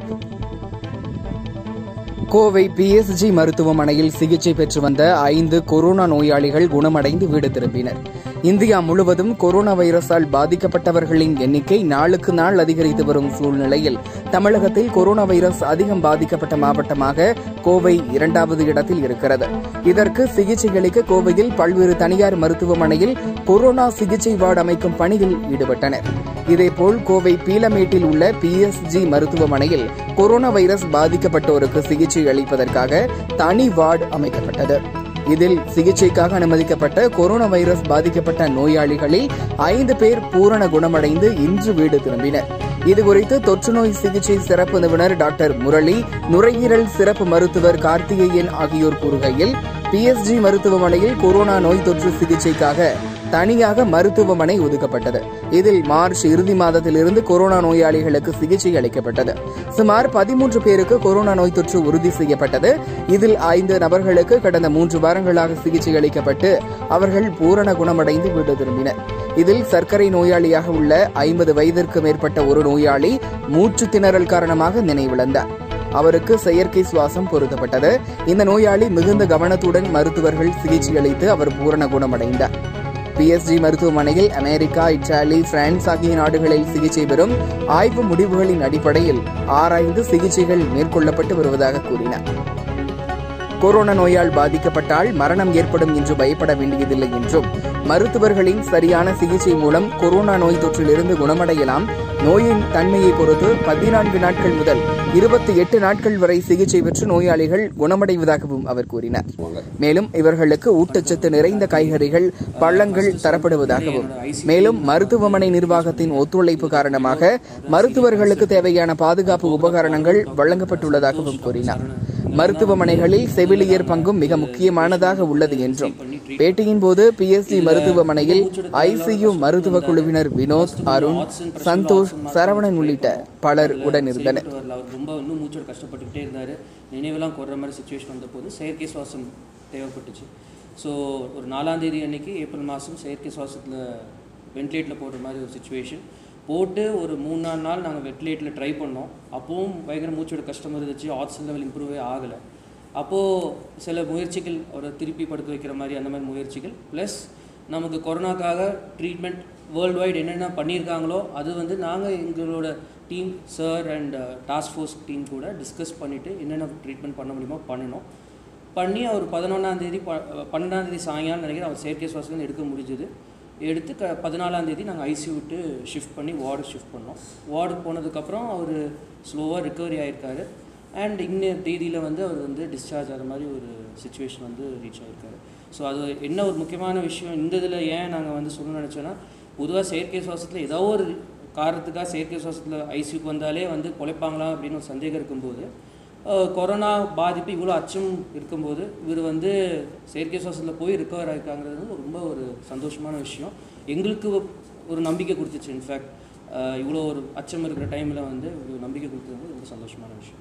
Kovai PSG மருத்துவமனையில் சிகிச்சை பெற்று வந்த ஐந்து கொரோனா நோயாளிகள் குணமடைந்து வீடு திரும்பினர் இந்தியா முழுவதும் கொரோனா வைரஸால் பாதிக்கப்பட்டவர்களின் எண்ணிக்கை நாளுக்கு நாள் அதிகரித்து வரும் சூழ்நிலையில் தமிழகத்தில் கொரோனா வைரஸ் அதிகம் பாதிக்கப்பட்ட மாவட்டமாக கோவை இரண்டாவது இடத்தில் இருக்கிறது இதற்கு சிகிச்சை அளிக்க கோவையில் பல்வேறு தனியார் மருத்துவமனையில் கொரோனா சிகிச்சை வார்டு அமைக்கும் பணியில் ஈடுபட்டனர் இதேபோல் கோவை பீலமேட்டில் உள்ள பிஎஸ்ஜி மருத்துவமனையில் கொரோனா வைரஸ் பாதிக்கப்பட்டோருக்கு சிகிச்சை அளிப்பதற்காக தனி வார்டு அமைக்கப்பட்டது இதில் சிகிச்சைக்காக அனுமதிக்கப்பட்ட கொரோனா வைரஸ் பாதிக்கப்பட்ட நோயாளிகளில் ஐந்து பேர் பூரண குணமடைந்து இன்று வீடு திரும்பினர் இதுகுறித்து தொற்றுநோய் சிகிச்சை சிறப்பு நிபுணர் டாக்டர் முரளி நுரையீரல் சிறப்பு மருத்துவர் கார்த்திகேயன் ஆகியோர் கூறுகையில் பிஎஸ்ஜி மருத்துவமனையில் கொரோனா நோய் தொற்று சிகிச்சைக்காக தனியாக மருத்துவமனை ஒதுக்கப்பட்டது இதில் மார்ச் இறுதி மாதத்திலிருந்து கொரோனா நோயாளிகளுக்கு சிகிச்சை அளிக்கப்பட்டது சுமார் பதிமூன்று பேருக்கு கொரோனா நோய் தொற்று உறுதி செய்யப்பட்டது இதில் ஐந்து நபர்களுக்கு கடந்த மூன்று வாரங்களாக சிகிச்சை அளிக்கப்பட்டு அவர்கள் பூரண குணமடைந்து வீடு திரும்பினர் இதில் சர்க்கரை நோயாளியாக உள்ள ஐம்பது வயதிற்கு மேற்பட்ட ஒரு நோயாளி மூச்சு திணறல் காரணமாக நினைவிழந்தார் அவருக்கு செயற்கை சுவாசம் பொருத்தப்பட்டது இந்த நோயாளி மிகுந்த கவனத்துடன் மருத்துவர்கள் சிகிச்சை அளித்து அவர் பூரண குணமடைந்தார் பிஎஸ்ஜி மருத்துவமனையில் அமெரிக்கா இத்தாலி பிரான்ஸ் ஆகிய நாடுகளில் சிகிச்சை பெறும் ஆய்வு முடிவுகளின் அடிப்படையில் ஆராய்ந்து சிகிச்சைகள் மேற்கொள்ளப்பட்டு வருவதாக கூறினார் கொரோனா நோயால் பாதிக்கப்பட்டால் மரணம் ஏற்படும் என்று பயப்பட வேண்டியதில்லை என்றும் மருத்துவர்களின் சரியான சிகிச்சை மூலம் கொரோனா நோய் தொற்றிலிருந்து குணமடையலாம் நோயின் தன்மையை பொறுத்து பதினான்கு நாட்கள் முதல் இருபத்தி எட்டு நாட்கள் வரை சிகிச்சை பெற்று நோயாளிகள் குணமடைவதாகவும் அவர் கூறினார் மேலும் இவர்களுக்கு ஊட்டச்சத்து நிறைந்த காய்கறிகள் பழங்கள் தரப்படுவதாகவும் மேலும் மருத்துவமனை நிர்வாகத்தின் ஒத்துழைப்பு காரணமாக மருத்துவர்களுக்கு தேவையான பாதுகாப்பு உபகரணங்கள் வழங்கப்பட்டுள்ளதாகவும் கூறினார் மருத்துவமனைகளில் செவிலியர் பங்கும் மிக முக்கியமானதாக உள்ளது என்றும் பேட்டியின் போது பிஎஸ்சி மருத்துவமனையில் ஐசியு மருத்துவ குழுவினர் வினோத் அருண் சந்தோஷ் சரவணன் உள்ளிட்ட பலர் உடனிருந்தனர் வரல அவர் ரொம்ப இன்னும் மூச்சோட கஷ்டப்பட்டுக்கிட்டே இருந்தார் நினைவெல்லாம் குறைற மாதிரி சுச்சுவேஷன் வந்தபோது செயற்கை சுவாசம் தேவைப்பட்டுச்சு ஸோ ஒரு நாலாம் தேதி அன்னைக்கு ஏப்ரல் மாதம் செயற்கை சுவாசத்தில் வென்டிலேட்டில் போடுற மாதிரி ஒரு சுச்சுவேஷன் போட்டு ஒரு மூணு நாலு நாள் நாங்கள் வென்டிலேட்டில் ட்ரை பண்ணோம் அப்போவும் பயங்கர மூச்சோட கஷ்டம் இருந்துச்சு ஆக்சிஜன் லெவல் இம்ப்ரூவே ஆகலை அப்போது சில முயற்சிகள் அவரை திருப்பி படுக்க வைக்கிற மாதிரி அந்த மாதிரி முயற்சிகள் ப்ளஸ் நமக்கு கொரோனாக்காக ட்ரீட்மெண்ட் வேர்ல்டு வைடு என்னென்ன பண்ணியிருக்காங்களோ அது வந்து நாங்கள் எங்களோட team sir and task force team கூட டிஸ்கஸ் பண்ணிவிட்டு என்னென்ன ட்ரீட்மெண்ட் பண்ண முடியுமோ பண்ணணும் பண்ணி அவர் பதினொன்றாந்தேதி ப பன்னெண்டாந்தேதி சாயங்காலம் நினைக்கிறேன் அவர் செயற்கை சுவாசம் எடுக்க முடிஞ்சது எடுத்து க பதினாலாந்தேதி நாங்கள் ஐசி விட்டு ஷிஃப்ட் பண்ணி வார்டு ஷிஃப்ட் பண்ணோம் வார்டு போனதுக்கப்புறம் அவர் ஸ்லோவாக ரிக்கவரி ஆயிருக்காரு அண்ட் இன்ன தேதியில் வந்து அவர் வந்து டிஸ்சார்ஜ் ஆகிற மாதிரி ஒரு சுச்சுவேஷன் வந்து ரீச் ஆகிருக்காரு ஸோ அது என்ன ஒரு முக்கியமான விஷயம் இந்த இதில் ஏன் நாங்கள் வந்து சொல்ல நினச்சோன்னா பொதுவாக செயற்கை சுவாசத்தில் ஏதோ ஒரு காரணத்துக்காக செயற்கை சுவாசத்தில் ஐசியூக்கு வந்தாலே வந்து பொழைப்பாங்களா அப்படின்னு ஒரு சந்தேகம் இருக்கும்போது அஹ், கொரோனா பாதிப்பு இவ்வளோ அச்சம் இருக்கும்போது இவர் வந்து செயற்கை சுவாசத்தில் போய் ரிகவர் ஆகிருக்காங்கிறது வந்து ரொம்ப ஒரு சந்தோஷமான விஷயம் எங்களுக்கு ஒரு நம்பிக்கை கொடுத்துச்சு இன்ஃபேக்ட் இவ்வளோ ஒரு அச்சம் இருக்கிற டைமில் வந்து ஒரு நம்பிக்கை கொடுத்தது வந்து ரொம்ப சந்தோஷமான விஷயம்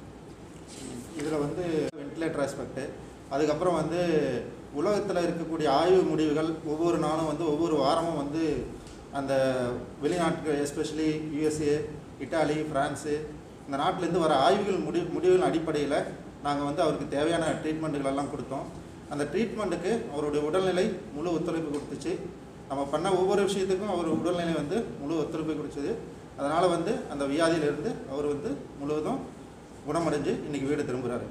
இதில் வந்து வென்டிலேட்டர் ஆஸ்பெக்ட்டு அதுக்கப்புறம் வந்து உலகத்தில் இருக்கக்கூடிய ஆய்வு முடிவுகள் ஒவ்வொரு நாளும் வந்து ஒவ்வொரு வாரமும் வந்து அந்த வெளிநாட்டுக்கு எஸ்பெஷலி யூஎஸ்ஏ இட்டாலி ஃப்ரான்ஸு இந்த நாட்டிலேருந்து வர ஆய்வுகள் முடி முடிவுகள் அடிப்படையில் நாங்கள் வந்து அவருக்கு தேவையான ட்ரீட்மெண்ட்டுகள் எல்லாம் கொடுத்தோம் அந்த ட்ரீட்மெண்ட்டுக்கு அவருடைய உடல்நிலை முழு ஒத்துழைப்பு கொடுத்துச்சு நம்ம பண்ண ஒவ்வொரு விஷயத்துக்கும் அவர் உடல்நிலை வந்து முழு ஒத்துழைப்பு கொடுத்தது அதனால் வந்து அந்த வியாதியிலிருந்து அவர் வந்து முழுவதும் குணமடைஞ்சு இன்னைக்கு வீடு திரும்புகிறாரு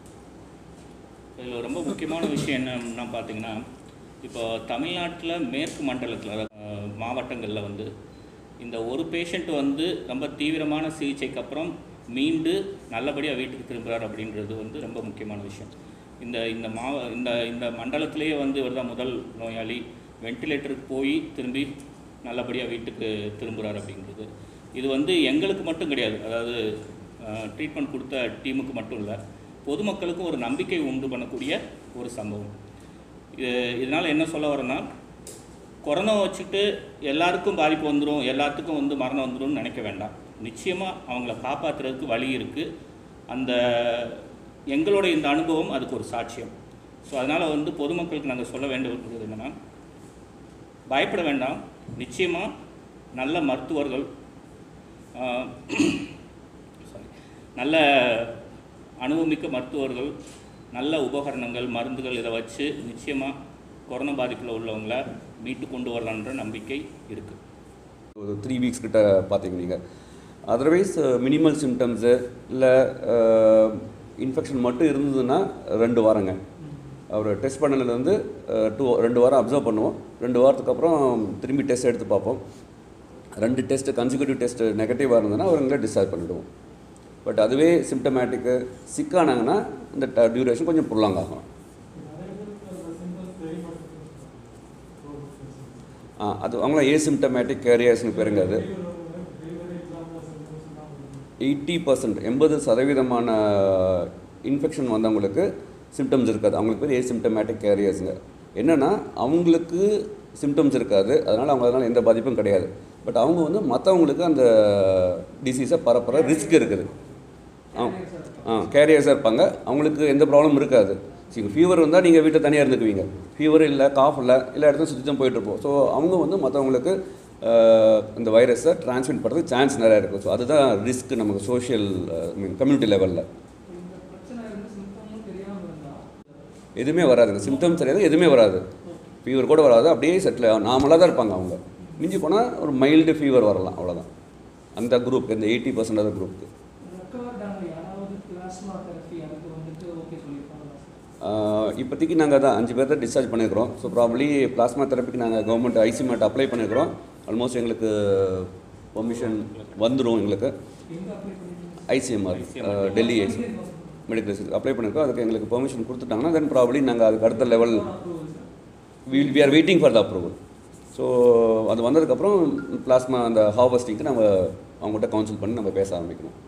இதில் ரொம்ப முக்கியமான விஷயம் என்னன்னா பார்த்தீங்கன்னா இப்போ தமிழ்நாட்டில் மேற்கு மண்டலத்தில் அதாவது மாவட்டங்களில் வந்து இந்த ஒரு பேஷண்ட் வந்து ரொம்ப தீவிரமான சிகிச்சைக்கு அப்புறம் மீண்டு நல்லபடியாக வீட்டுக்கு திரும்புகிறார் அப்படின்றது வந்து ரொம்ப முக்கியமான விஷயம் இந்த இந்த மாவ இந்த இந்த மண்டலத்திலேயே வந்து இவர் தான் முதல் நோயாளி வென்டிலேட்டருக்கு போய் திரும்பி நல்லபடியாக வீட்டுக்கு திரும்புகிறார் அப்படின்றது இது வந்து எங்களுக்கு மட்டும் கிடையாது அதாவது ட்ரீட்மெண்ட் கொடுத்த டீமுக்கு மட்டும் இல்லை பொதுமக்களுக்கும் ஒரு நம்பிக்கை உண்டு பண்ணக்கூடிய ஒரு சம்பவம் இது இதனால் என்ன சொல்ல வரேன்னா கொரோனா வச்சுட்டு எல்லாருக்கும் பாதிப்பு வந்துடும் எல்லாத்துக்கும் வந்து மரணம் வந்துடும்னு நினைக்க வேண்டாம் நிச்சயமாக அவங்கள காப்பாற்றுறதுக்கு வழி இருக்குது அந்த எங்களோட இந்த அனுபவம் அதுக்கு ஒரு சாட்சியம் ஸோ அதனால் வந்து பொதுமக்களுக்கு நாங்கள் சொல்ல வேண்டியது என்னென்னா பயப்பட வேண்டாம் நிச்சயமாக நல்ல மருத்துவர்கள் சாரி நல்ல அனுபவமிக்க மருத்துவர்கள் நல்ல உபகரணங்கள் மருந்துகள் இதை வச்சு நிச்சயமாக கொரோனா பாதிப்பில் உள்ளவங்கள மீட்டு கொண்டு வரலான்ற நம்பிக்கை இருக்குது ஒரு த்ரீ வீக்ஸ் கிட்ட பார்த்தீங்க நீங்கள் அதர்வைஸ் மினிமல் சிம்டம்ஸு இல்லை இன்ஃபெக்ஷன் மட்டும் இருந்ததுன்னா ரெண்டு வாரங்க அவர் டெஸ்ட் பண்ணதுல வந்து டூ ரெண்டு வாரம் அப்சர்வ் பண்ணுவோம் ரெண்டு வாரத்துக்கு அப்புறம் திரும்பி டெஸ்ட் எடுத்து பார்ப்போம் ரெண்டு டெஸ்ட் கன்சிக்யூட்டிவ் டெஸ்ட் நெகட்டிவாக இருந்ததுன்னா அவங்களை டிஸ்சார்ஜ் பண்ணிவிடுவோம் பட் அதுவே சிம்டமேட்டிக்கு சிக்கானாங்கன்னா இந்த டியூரேஷன் கொஞ்சம் புல்லாங்க ஆகும் ஆ அது அவங்களாம் ஏசிம்டமேட்டிக் கேரியர்ஸ்னு பேருங்க அது எயிட்டி பர்சன்ட் எண்பது சதவீதமான இன்ஃபெக்ஷன் வந்தவங்களுக்கு சிம்டம்ஸ் இருக்காது அவங்களுக்கு பேர் ஏசிம்டமேட்டிக் கேரியர்ஸுங்க என்னென்னா அவங்களுக்கு சிம்டம்ஸ் இருக்காது அதனால் அவங்க அதனால் எந்த பாதிப்பும் கிடையாது பட் அவங்க வந்து மற்றவங்களுக்கு அந்த டிசீஸை பரப்புற ரிஸ்க் இருக்குது ஆ ஆ கேரியர்ஸாக இருப்பாங்க அவங்களுக்கு எந்த ப்ராப்ளமும் இருக்காது சரி ஃபீவர் வந்தால் நீங்கள் வீட்டில் தனியாக இருந்துக்குவீங்க ஃபீவர் இல்லை காஃப் இல்லை எல்லா இடத்துலையும் சுற்றி தான் போயிட்டுருப்போம் ஸோ அவங்க வந்து மற்றவங்களுக்கு இந்த வைரஸை ட்ரான்ஸ்மிட் பண்ணுறதுக்கு சான்ஸ் நிறையா இருக்குது ஸோ அதுதான் ரிஸ்க் நமக்கு சோஷியல் மீன் கம்யூனிட்டி லெவலில் எதுவுமே வராதுங்க சிம்டம்ஸ் தெரியாது எதுவுமே வராது ஃபீவர் கூட வராது அப்படியே செட்டில் நார்மலாக தான் இருப்பாங்க அவங்க மிஞ்சி போனால் ஒரு மைல்டு ஃபீவர் வரலாம் அவ்வளோதான் அந்த குரூப் இந்த எயிட்டி பர்சன்ட் ஆஃப் குரூப்புக்கு இப்போதைக்கு நாங்கள் தான் அஞ்சு பேர் தான் டிஸ்சார்ஜ் பண்ணியிருக்கிறோம் ஸோ ப்ராப்ளி பிளாஸ்மா தெரப்பிக்கு நாங்கள் கவர்மெண்ட் ஐசிமேட் அப்ளை பண்ணியிருக்கிறோம் ஆல்மோஸ்ட் எங்களுக்கு பெர்மிஷன் வந்துடும் எங்களுக்கு ICMR Delhi IC medical apply பண்ணியிருக்கோம் அதுக்கு எங்களுக்கு பெர்மிஷன் கொடுத்துட்டாங்கன்னா தென் ப்ராப்ளி நாங்கள் அதுக்கு அடுத்த level will we are waiting for the approval so அது வந்ததுக்கப்புறம் பிளாஸ்மா அந்த ஹார்வெஸ்டிங்க்கு நம்ம அவங்ககிட்ட கவுன்சில் பண்ணி நம்ம பேச ஆரம்பிக்கணும்